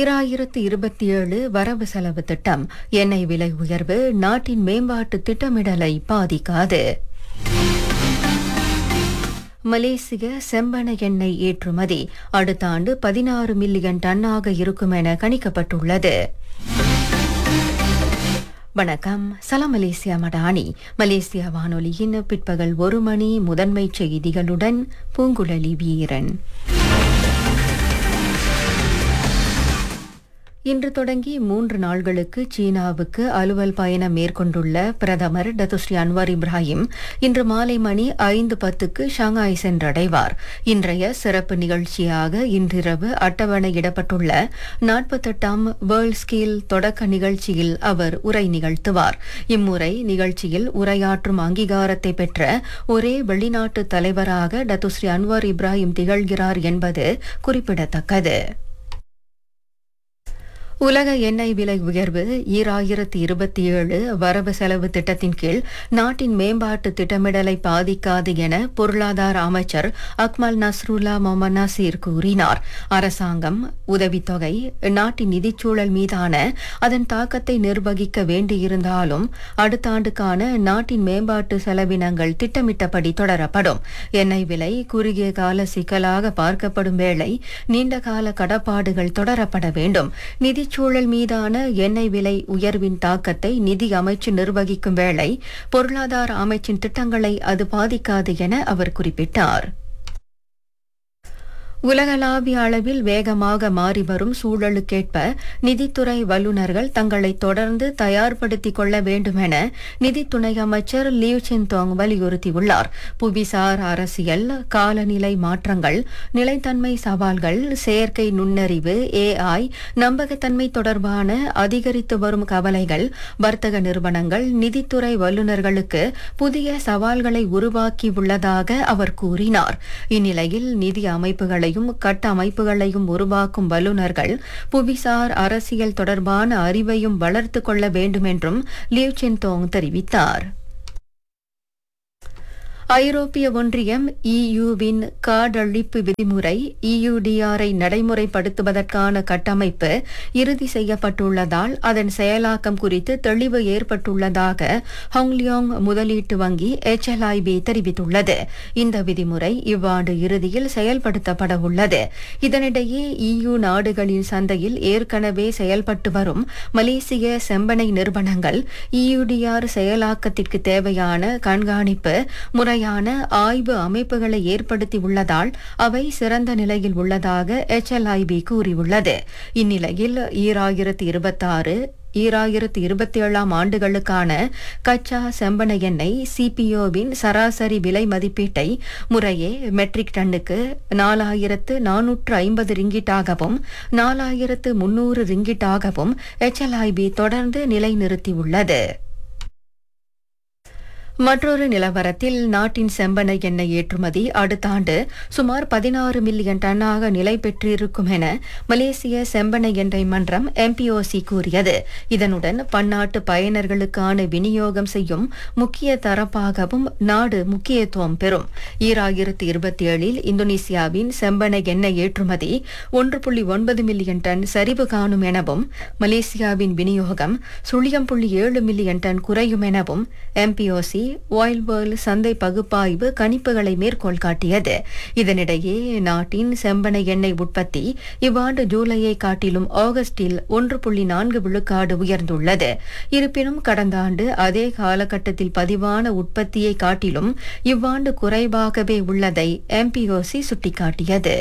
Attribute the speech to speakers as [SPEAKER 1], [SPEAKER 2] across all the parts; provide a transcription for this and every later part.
[SPEAKER 1] ஈராயிரத்து இருபத்தி ஏழு வரவு செலவு திட்டம் எண்ணெய் விலை உயர்வு நாட்டின் மேம்பாட்டு திட்டமிடலை பாதிக்காது மலேசிய செம்பன எண்ணெய் ஏற்றுமதி அடுத்த ஆண்டு பதினாறு மில்லியன் டன்னாக இருக்கும் என கணிக்கப்பட்டுள்ளது வணக்கம் சலாம் மலேசியா மடானி மலேசியா வானொலியின் பிற்பகல் ஒரு மணி முதன்மை செய்திகளுடன் பூங்குழலி வீரன் இன்று தொடங்கி மூன்று நாள்களுக்கு சீனாவுக்கு அலுவல் பயணம் மேற்கொண்டுள்ள பிரதமர் டத்துஸ்ரீ அன்வார் இப்ராஹிம் இன்று மாலை மணி ஐந்து பத்துக்கு ஷாங்காய் சென்றடைவார் இன்றைய சிறப்பு நிகழ்ச்சியாக இன்றிரவு அட்டவணையிடப்பட்டுள்ள நாற்பத்தெட்டாம் வேர்ல்ட் ஸ்கேல் தொடக்க நிகழ்ச்சியில் அவர் உரை நிகழ்த்துவார் இம்முறை நிகழ்ச்சியில் உரையாற்றும் அங்கீகாரத்தை பெற்ற ஒரே வெளிநாட்டு தலைவராக டத்துஸ்ரீ அன்வார் இப்ராஹிம் திகழ்கிறார் என்பது குறிப்பிடத்தக்கது உலக எண்ணெய் விலை உயர்வு ஈராயிரத்தி இருபத்தி ஏழு வரவு செலவு திட்டத்தின் கீழ் நாட்டின் மேம்பாட்டு திட்டமிடலை பாதிக்காது என பொருளாதார அமைச்சர் அக்மல் நஸ்ருல்லா மொஹமத் நசீர் கூறினார் அரசாங்கம் உதவித்தொகை நாட்டின் நிதிச்சூழல் மீதான அதன் தாக்கத்தை நிர்வகிக்க வேண்டியிருந்தாலும் அடுத்த ஆண்டுக்கான நாட்டின் மேம்பாட்டு செலவினங்கள் திட்டமிட்டபடி தொடரப்படும் எண்ணெய் விலை குறுகிய கால சிக்கலாக பார்க்கப்படும் வேளை நீண்ட கால கடப்பாடுகள் தொடரப்பட வேண்டும் நிதிச்சூழல் மீதான எண்ணெய் விலை உயர்வின் தாக்கத்தை நிதி அமைச்சு நிர்வகிக்கும் வேளை பொருளாதார அமைச்சின் திட்டங்களை அது பாதிக்காது என அவர் குறிப்பிட்டார் உலகளாவிய அளவில் வேகமாக மாறி வரும் சூழலுக்கேற்ப நிதித்துறை வல்லுநர்கள் தங்களை தொடர்ந்து தயார்படுத்திக் கொள்ள வேண்டும் என நிதி துணை அமைச்சர் லியூ சின்தோங் வலியுறுத்தியுள்ளார் புவிசார் அரசியல் காலநிலை மாற்றங்கள் நிலைத்தன்மை சவால்கள் செயற்கை நுண்ணறிவு ஏஐ நம்பகத்தன்மை தொடர்பான அதிகரித்து வரும் கவலைகள் வர்த்தக நிறுவனங்கள் நிதித்துறை வல்லுநர்களுக்கு புதிய சவால்களை உருவாக்கியுள்ளதாக அவர் கூறினார் இந்நிலையில் நிதி அமைப்புகளையும் கட்டமைப்புகளையும் உருவாக்கும் வல்லுநர்கள் புவிசார் அரசியல் தொடர்பான அறிவையும் வளர்த்துக் கொள்ள வேண்டும் என்றும் லியூ சின்தோங் தெரிவித்தார் ஐரோப்பிய ஒன்றியம் இயுவின் காடழிப்பு விதிமுறை இயுடிஆரை நடைமுறைப்படுத்துவதற்கான கட்டமைப்பு இறுதி செய்யப்பட்டுள்ளதால் அதன் செயலாக்கம் குறித்து தெளிவு ஏற்பட்டுள்ளதாக ஹாங்லியோங் முதலீட்டு வங்கி எச்எல்ஐபி தெரிவித்துள்ளது இந்த விதிமுறை இவ்வாண்டு இறுதியில் செயல்படுத்தப்பட உள்ளது இதனிடையே இயு நாடுகளின் சந்தையில் ஏற்கனவே செயல்பட்டு வரும் மலேசிய செம்பனை நிறுவனங்கள் இயுடிஆர் செயலாக்கத்திற்கு தேவையான கண்காணிப்பு முறை முறையான ஆய்வு அமைப்புகளை ஏற்படுத்தி உள்ளதால் அவை சிறந்த நிலையில் உள்ளதாக எச்எல்ஐபி கூறியுள்ளது இந்நிலையில் ஈராயிரத்தி இருபத்தாறு ஈராயிரத்தி இருபத்தி ஏழாம் ஆண்டுகளுக்கான கச்சா செம்பன எண்ணெய் சிபிஓவின் சராசரி விலை மதிப்பீட்டை முறையே மெட்ரிக் டன்னுக்கு நாலாயிரத்து நானூற்று ஐம்பது ரிங்கிட்டாகவும் நாலாயிரத்து முன்னூறு ரிங்கிட்டாகவும் எச்எல்ஐபி தொடர்ந்து நிலைநிறுத்தியுள்ளது மற்றொரு நிலவரத்தில் நாட்டின் செம்பனை எண்ணெய் ஏற்றுமதி அடுத்த ஆண்டு சுமார் பதினாறு மில்லியன் டன்னாக நிலை பெற்றிருக்கும் என மலேசிய செம்பனை எண்ணெய் மன்றம் எம்பிஓசி கூறியது இதனுடன் பன்னாட்டு பயனர்களுக்கான விநியோகம் செய்யும் முக்கிய தரப்பாகவும் நாடு முக்கியத்துவம் பெறும் ஈராயிரத்தி இருபத்தி ஏழில் இந்தோனேசியாவின் செம்பனை எண்ணெய் ஏற்றுமதி ஒன்று புள்ளி ஒன்பது மில்லியன் டன் சரிவு காணும் எனவும் மலேசியாவின் விநியோகம் சுழியம் புள்ளி ஏழு மில்லியன் டன் குறையும் எனவும் எம்பிஓசி ஆயில் வேர்ல்ட் சந்தை பகுப்பாய்வு கணிப்புகளை மேற்கோள் காட்டியது இதனிடையே நாட்டின் செம்பனை எண்ணெய் உற்பத்தி இவ்வாண்டு ஜூலையை காட்டிலும் ஆகஸ்டில் ஒன்று புள்ளி நான்கு விழுக்காடு உயர்ந்துள்ளது இருப்பினும் கடந்த ஆண்டு அதே காலகட்டத்தில் பதிவான உற்பத்தியை காட்டிலும் இவ்வாண்டு குறைவாகவே உள்ளதை எம்பிஓசி சுட்டிக்காட்டியது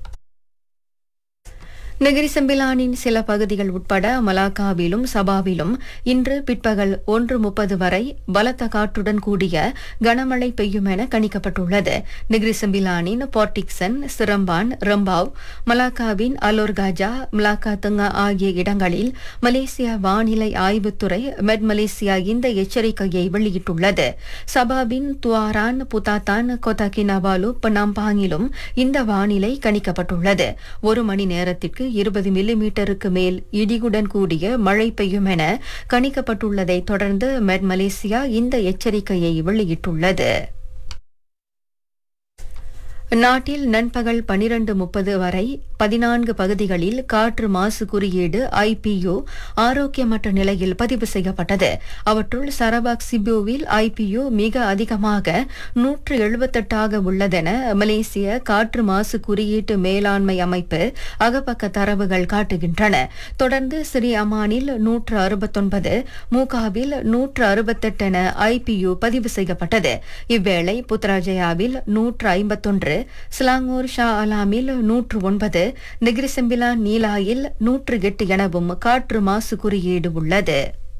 [SPEAKER 1] நெகிரி செம்பிலானின் சில பகுதிகள் உட்பட மலாக்காவிலும் சபாவிலும் இன்று பிற்பகல் ஒன்று முப்பது வரை பலத்த காற்றுடன் கூடிய கனமழை பெய்யும் என கணிக்கப்பட்டுள்ளது நெகிரி செம்பிலானின் போர்டிக்சன் சிரம்பான் ரம்பாவ் மலாக்காவின் அலோர்காஜா மலாக்கா துங்கா ஆகிய இடங்களில் மலேசியா வானிலை ஆய்வுத்துறை மெட் மலேசியா இந்த எச்சரிக்கையை வெளியிட்டுள்ளது சபாவின் துவாரான் புத்தாத்தான் கொத்தாக்கினவாலு பனாம்பாங்கிலும் இந்த வானிலை கணிக்கப்பட்டுள்ளது ஒரு மணி நேரத்திற்கு இருபது மில்லிமீட்டருக்கு மேல் இடியுடன் கூடிய மழை பெய்யும் என கணிக்கப்பட்டுள்ளதை தொடர்ந்து மெட் மலேசியா இந்த எச்சரிக்கையை வெளியிட்டுள்ளது நாட்டில் நண்பகல் பனிரண்டு முப்பது வரை பதினான்கு பகுதிகளில் காற்று மாசு குறியீடு ஐபியு ஆரோக்கியமற்ற நிலையில் பதிவு செய்யப்பட்டது அவற்றுள் சரபாக் சிபுவில் ஐபியு மிக அதிகமாக நூற்று எழுபத்தெட்டாக உள்ளதென மலேசிய காற்று மாசு குறியீட்டு மேலாண்மை அமைப்பு அகப்பக்க தரவுகள் காட்டுகின்றன தொடர்ந்து ஸ்ரீ அமானில் நூற்று அறுபத்தொன்பது மூகாவில் நூற்று அறுபத்தெட்டு என ஐபியு பதிவு செய்யப்பட்டது இவ்வேளை புத்ராஜயாவில் நூற்று ஐம்பத்தொன்று சிலாங்கூர் ஷா அலாமில் நூற்று ஒன்பது நெகிரிசெம்பிலா நீலாயில் நூற்று எட்டு எனவும் காற்று மாசு குறியீடு உள்ளது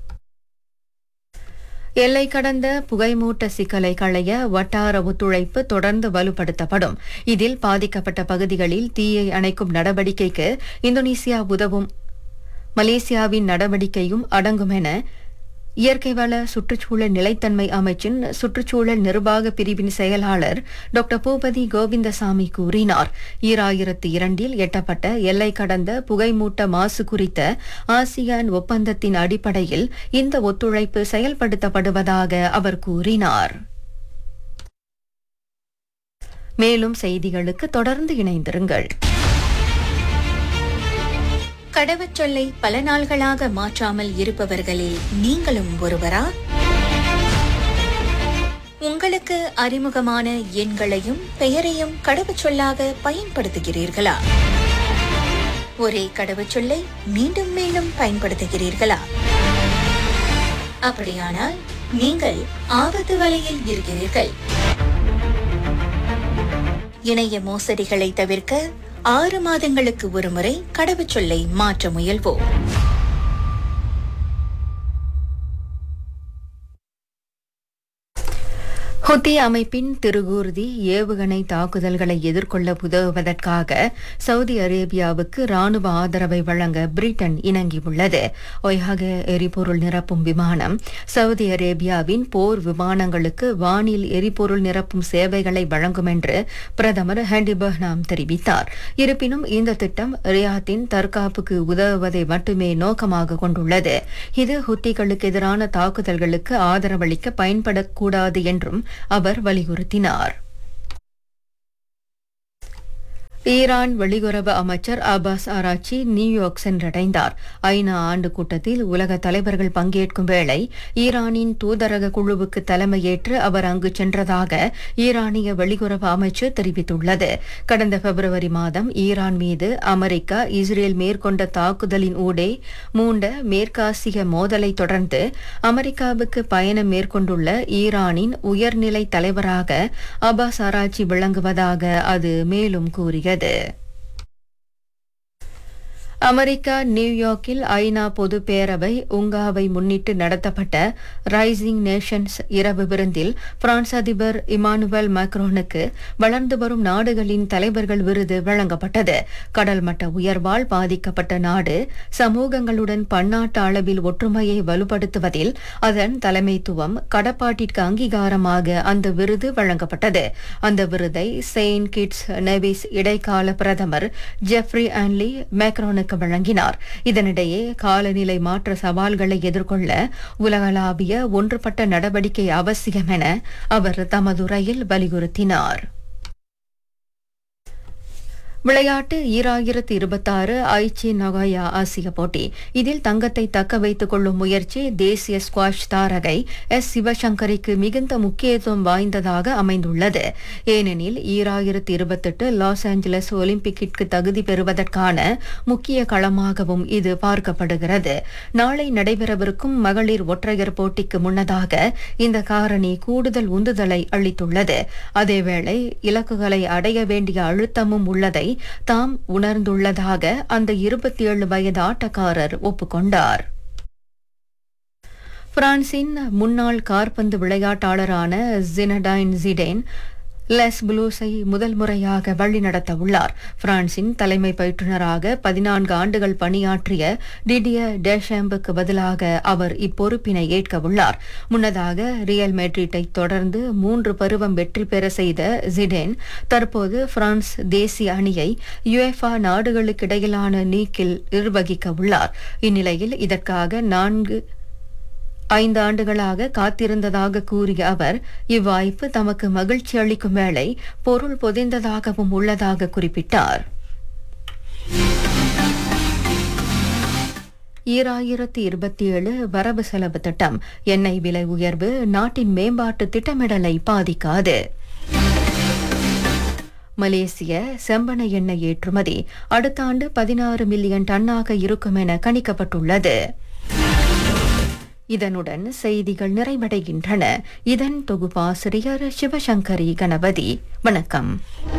[SPEAKER 1] எல்லை கடந்த புகைமூட்ட சிக்கலை களைய வட்டார ஒத்துழைப்பு தொடர்ந்து வலுப்படுத்தப்படும் இதில் பாதிக்கப்பட்ட பகுதிகளில் தீயை அணைக்கும் நடவடிக்கைக்கு இந்தோனேசியா உதவும் மலேசியாவின் நடவடிக்கையும் அடங்கும் என இயற்கை வள சுற்றுச்சூழல் நிலைத்தன்மை அமைச்சின் சுற்றுச்சூழல் நிர்வாக பிரிவின் செயலாளர் டாக்டர் பூபதி கோவிந்தசாமி கூறினார் ஈராயிரத்து இரண்டில் எட்டப்பட்ட எல்லை கடந்த புகைமூட்ட மாசு குறித்த ஆசியான் ஒப்பந்தத்தின் அடிப்படையில் இந்த ஒத்துழைப்பு செயல்படுத்தப்படுவதாக அவர் கூறினார் மேலும் செய்திகளுக்கு தொடர்ந்து இணைந்திருங்கள்
[SPEAKER 2] கடவுச்சொல்லை பல நாள்களாக மாற்றாமல் இருப்பவர்களில் நீங்களும் ஒருவரா உங்களுக்கு அறிமுகமான எண்களையும் பெயரையும் கடவுச்சொல்லாக பயன்படுத்துகிறீர்களா ஒரே கடவுச்சொல்லை மீண்டும் மீண்டும் பயன்படுத்துகிறீர்களா அப்படியானால் நீங்கள் ஆபத்து வலையில் இருக்கிறீர்கள் இணைய மோசடிகளை தவிர்க்க ஆறு மாதங்களுக்கு ஒருமுறை கடவுச்சொல்லை மாற்ற முயல்வோம்
[SPEAKER 1] ஹுத்தி அமைப்பின் திருகூர்தி ஏவுகணை தாக்குதல்களை எதிர்கொள்ள உதவுவதற்காக சவுதி அரேபியாவுக்கு ராணுவ ஆதரவை வழங்க பிரிட்டன் இணங்கியுள்ளது ஒய்ஹக எரிபொருள் நிரப்பும் விமானம் சவுதி அரேபியாவின் போர் விமானங்களுக்கு வானில் எரிபொருள் நிரப்பும் சேவைகளை வழங்கும் என்று பிரதமர் ஹேண்டி பஹ்னாம் தெரிவித்தார் இருப்பினும் இந்த திட்டம் ரியாத்தின் தற்காப்புக்கு உதவுவதை மட்டுமே நோக்கமாக கொண்டுள்ளது இது ஹுத்திகளுக்கு எதிரான தாக்குதல்களுக்கு ஆதரவளிக்க பயன்படக்கூடாது என்றும் அவர் வலியுறுத்தினார் ஈரான் வெளியுறவு அமைச்சர் அப்பாஸ் ஆராய்ச்சி நியூயார்க் சென்றடைந்தார் ஐநா ஆண்டு கூட்டத்தில் உலக தலைவர்கள் பங்கேற்கும் வேளை ஈரானின் தூதரக குழுவுக்கு தலைமையேற்று அவர் அங்கு சென்றதாக ஈரானிய வெளியுறவு அமைச்சு தெரிவித்துள்ளது கடந்த பிப்ரவரி மாதம் ஈரான் மீது அமெரிக்கா இஸ்ரேல் மேற்கொண்ட தாக்குதலின் ஊடே மூண்ட மேற்காசிய மோதலை தொடர்ந்து அமெரிக்காவுக்கு பயணம் மேற்கொண்டுள்ள ஈரானின் உயர்நிலை தலைவராக அப்பாஸ் ஆராய்ச்சி விளங்குவதாக அது மேலும் கூறியது அமெரிக்கா நியூயார்க்கில் ஐநா பொது பேரவை உங்காவை முன்னிட்டு நடத்தப்பட்ட ரைசிங் நேஷன்ஸ் இரவு விருந்தில் பிரான்ஸ் அதிபர் இமானுவேல் மேக்ரோனுக்கு வளர்ந்து வரும் நாடுகளின் தலைவர்கள் விருது வழங்கப்பட்டது கடல் மட்ட உயர்வால் பாதிக்கப்பட்ட நாடு சமூகங்களுடன் பன்னாட்டு அளவில் ஒற்றுமையை வலுப்படுத்துவதில் அதன் தலைமைத்துவம் கடப்பாட்டிற்கு அங்கீகாரமாக அந்த விருது வழங்கப்பட்டது அந்த விருதை செயின்ட் கிட்ஸ் நெவிஸ் இடைக்கால பிரதமர் ஜெஃப்ரி ஆன்லி மேக்ரோனுக்கு வழங்கினார் இதனிடையே காலநிலை மாற்ற சவால்களை எதிர்கொள்ள உலகளாவிய ஒன்றுபட்ட நடவடிக்கை அவசியம் என அவர் தமதுரையில் வலியுறுத்தினார் விளையாட்டு ஈராயிரத்து இருபத்தாறு ஐச்சி நகோயா ஆசிய போட்டி இதில் தங்கத்தை தக்க வைத்துக் கொள்ளும் முயற்சி தேசிய ஸ்குவாஷ் தாரகை எஸ் சிவசங்கரிக்கு மிகுந்த முக்கியத்துவம் வாய்ந்ததாக அமைந்துள்ளது ஏனெனில் ஈராயிரத்து இருபத்தெட்டு லாஸ் ஏஞ்சலஸ் ஒலிம்பிக்கிற்கு தகுதி பெறுவதற்கான முக்கிய களமாகவும் இது பார்க்கப்படுகிறது நாளை நடைபெறவிருக்கும் மகளிர் ஒற்றையர் போட்டிக்கு முன்னதாக இந்த காரணி கூடுதல் உந்துதலை அளித்துள்ளது அதேவேளை இலக்குகளை அடைய வேண்டிய அழுத்தமும் உள்ளதை தாம் உணர்ந்துள்ளதாக அந்த இருபத்தி ஏழு வயது ஆட்டக்காரர் ஒப்புக்கொண்டார் பிரான்சின் முன்னாள் கார்பந்து விளையாட்டாளரான ஜினடைன் ஜிடேன் லெஸ் புளூஸை முதல் முறையாக வழிநடத்த உள்ளார் பிரான்சின் தலைமை பயிற்றுநராக பதினான்கு ஆண்டுகள் பணியாற்றிய டிடிய டேஷாம்புக்கு பதிலாக அவர் இப்பொறுப்பினை ஏற்க உள்ளார் முன்னதாக ரியல் மெட்ரிட்டை தொடர்ந்து மூன்று பருவம் வெற்றி பெற செய்த ஜிடேன் தற்போது பிரான்ஸ் தேசிய அணியை யுஎஃபா நாடுகளுக்கிடையிலான நீக்கில் நிர்வகிக்க உள்ளார் இந்நிலையில் இதற்காக நான்கு ஐந்து ஆண்டுகளாக காத்திருந்ததாக கூறிய அவர் இவ்வாய்ப்பு தமக்கு மகிழ்ச்சி அளிக்கும் வேளை பொருள் பொதிந்ததாகவும் உள்ளதாக குறிப்பிட்டார் ஈராயிரத்தி இருபத்தி ஏழு வரவு செலவு திட்டம் எண்ணெய் விலை உயர்வு நாட்டின் மேம்பாட்டு திட்டமிடலை பாதிக்காது மலேசிய செம்பன எண்ணெய் ஏற்றுமதி அடுத்த ஆண்டு பதினாறு மில்லியன் டன்னாக இருக்கும் என கணிக்கப்பட்டுள்ளது இதனுடன் செய்திகள் நிறைவடைகின்றன இதன் தொகுப்பாசிரியர் சிவசங்கரி கணபதி வணக்கம்